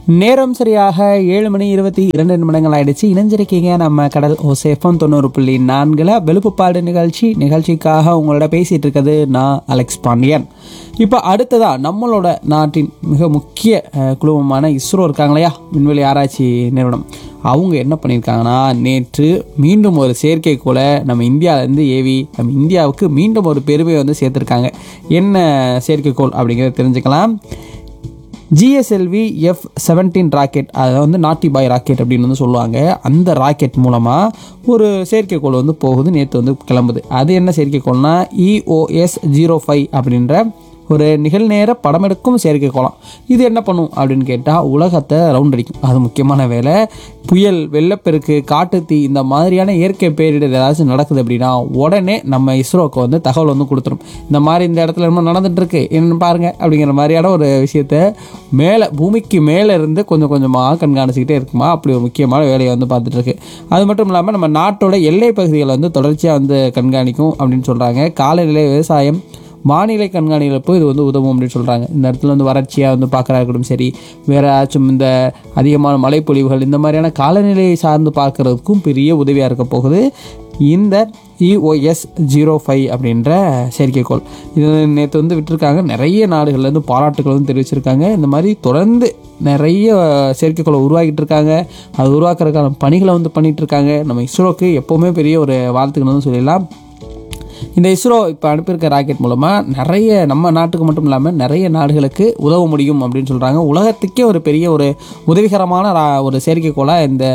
நேரம் சரியாக ஏழு மணி இருபத்தி இரண்டு நிமிடங்கள் ஆயிடுச்சு இணைஞ்சிருக்கீங்க நம்ம கடல் ஓசேஃபம் தொண்ணூறு புள்ளி நான்கில் வெளுப்புப்பாடு நிகழ்ச்சி நிகழ்ச்சிக்காக உங்களோட பேசிட்டு இருக்கிறது நான் அலெக்ஸ் பாண்டியன் இப்போ அடுத்ததா நம்மளோட நாட்டின் மிக முக்கிய அஹ், குழுமமான இஸ்ரோ இருக்காங்க இல்லையா விண்வெளி ஆராய்ச்சி நிறுவனம் அவங்க என்ன பண்ணியிருக்காங்கன்னா நேற்று மீண்டும் ஒரு செயற்கைக்கோளை நம்ம இந்தியாவிலேருந்து ஏவி நம்ம இந்தியாவுக்கு மீண்டும் ஒரு பெருமையை வந்து சேர்த்துருக்காங்க என்ன செயற்கைக்கோள் அப்படிங்கிறத தெரிஞ்சுக்கலாம் ஜிஎஸ்எல்வி எஃப் செவன்டீன் ராக்கெட் அதை வந்து நாட்டி பாய் ராக்கெட் அப்படின்னு வந்து சொல்லுவாங்க அந்த ராக்கெட் மூலமாக ஒரு செயற்கைக்கோள் வந்து போகுது நேற்று வந்து கிளம்புது அது என்ன செயற்கைக்கோள்னா இஓஎஸ் ஜீரோ ஃபைவ் அப்படின்ற ஒரு நிகழ்நேர படமெடுக்கும் செயற்கைக்கோளம் இது என்ன பண்ணும் அப்படின்னு கேட்டால் உலகத்தை ரவுண்ட் அடிக்கும் அது முக்கியமான வேலை புயல் வெள்ளப்பெருக்கு காட்டுத்தீ இந்த மாதிரியான இயற்கை பேரிடர் ஏதாச்சும் நடக்குது அப்படின்னா உடனே நம்ம இஸ்ரோக்கு வந்து தகவல் வந்து கொடுத்துரும் இந்த மாதிரி இந்த இடத்துல என்ன நடந்துட்டு இருக்கு என்னன்னு பாருங்க அப்படிங்கிற மாதிரியான ஒரு விஷயத்த மேலே பூமிக்கு மேலே இருந்து கொஞ்சம் கொஞ்சமாக கண்காணிச்சிக்கிட்டே இருக்குமா அப்படி ஒரு முக்கியமான வேலையை வந்து பார்த்துட்டு இருக்கு அது மட்டும் இல்லாமல் நம்ம நாட்டோட எல்லை பகுதிகளை வந்து தொடர்ச்சியாக வந்து கண்காணிக்கும் அப்படின்னு சொல்கிறாங்க காலநிலை விவசாயம் வானிலை கண்காணிகளுப்போ இது வந்து உதவும் அப்படின்னு சொல்கிறாங்க இந்த இடத்துல வந்து வறட்சியாக வந்து பார்க்குறா இருக்கட்டும் சரி வேற ஏதாச்சும் இந்த அதிகமான மழைப்பொழிவுகள் இந்த மாதிரியான காலநிலையை சார்ந்து பார்க்குறதுக்கும் பெரிய உதவியாக இருக்க போகுது இந்த இஓஎஸ் ஜீரோ ஃபைவ் அப்படின்ற செயற்கைக்கோள் இது நேற்று வந்து விட்டுருக்காங்க நிறைய நாடுகள்லேருந்து பாராட்டுகள் வந்து தெரிவிச்சிருக்காங்க இந்த மாதிரி தொடர்ந்து நிறைய செயற்கைக்கோளை உருவாக்கிட்டு இருக்காங்க அது உருவாக்குறதுக்கான பணிகளை வந்து பண்ணிட்டு இருக்காங்க நம்ம இஸ்ரோக்கு எப்போவுமே பெரிய ஒரு வாழ்த்துக்கள் வந்து சொல்லிடலாம் இந்த இஸ்ரோ இப்போ அனுப்பியிருக்க ராக்கெட் மூலமாக நிறைய நம்ம நாட்டுக்கு மட்டும் இல்லாமல் நிறைய நாடுகளுக்கு உதவ முடியும் அப்படின்னு சொல்கிறாங்க உலகத்துக்கே ஒரு பெரிய ஒரு உதவிகரமான ரா- ஒரு செயற்கைக்கோளாக இந்த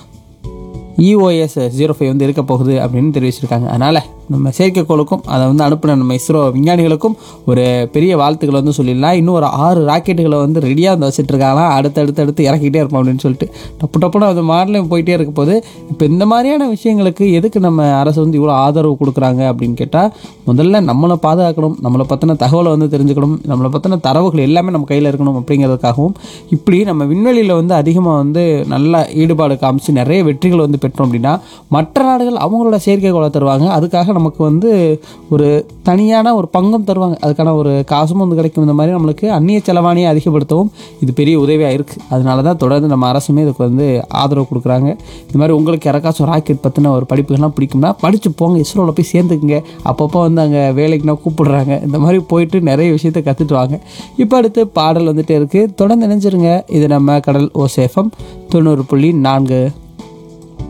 இஓஎஸ் ஜீரோ ஃபைவ் வந்து இருக்க போகுது அப்படின்னு தெரிவிச்சிருக்காங்க அதனால் நம்ம செயற்கைக்கோளுக்கும் அதை வந்து அனுப்பின நம்ம இஸ்ரோ விஞ்ஞானிகளுக்கும் ஒரு பெரிய வாழ்த்துக்களை வந்து சொல்லிடலாம் இன்னும் ஒரு ஆறு ராக்கெட்டுகளை வந்து ரெடியாக வந்து வச்சுட்டு இருக்காங்களாம் அடுத்தடுத்து அடுத்து இறக்கிட்டே இருப்போம் அப்படின்னு சொல்லிட்டு டப்பு டப்புன்னு அது மாடலும் போயிட்டே இருக்க போது இப்போ இந்த மாதிரியான விஷயங்களுக்கு எதுக்கு நம்ம அரசு வந்து இவ்வளோ ஆதரவு கொடுக்குறாங்க அப்படின்னு கேட்டால் முதல்ல நம்மளை பாதுகாக்கணும் நம்மளை பற்றின தகவலை வந்து தெரிஞ்சுக்கணும் நம்மளை பற்றின தரவுகள் எல்லாமே நம்ம கையில் இருக்கணும் அப்படிங்கிறதுக்காகவும் இப்படி நம்ம விண்வெளியில் வந்து அதிகமாக வந்து நல்ல ஈடுபாடு காமிச்சு நிறைய வெற்றிகள் வந்து பெற்றோம் அப்படின்னா மற்ற நாடுகள் அவங்களோட செயற்கைக்கோளை தருவாங்க அதுக்காக நமக்கு வந்து ஒரு தனியான ஒரு பங்கும் தருவாங்க அதுக்கான ஒரு காசும் வந்து கிடைக்கும் இந்த மாதிரி நம்மளுக்கு அந்நிய செலவாணியை அதிகப்படுத்தவும் இது பெரிய உதவியாக இருக்குது அதனால தான் தொடர்ந்து நம்ம அரசுமே இதுக்கு வந்து ஆதரவு கொடுக்குறாங்க இந்த மாதிரி உங்களுக்கு யாராச்சும் ராக்கெட் பற்றின ஒரு படிப்புகள்லாம் பிடிக்கும்னா படித்து போங்க இஸ்ரோவில் போய் சேர்ந்துக்குங்க அப்பப்போ வந்து அங்கே வேலைக்குனா கூப்பிடுறாங்க இந்த மாதிரி போயிட்டு நிறைய விஷயத்தை கற்றுட்டு வாங்க இப்போ அடுத்து பாடல் வந்துட்டே இருக்குது தொடர்ந்து நினைஞ்சிருங்க இது நம்ம கடல் ஓசேஃபம் தொண்ணூறு புள்ளி நான்கு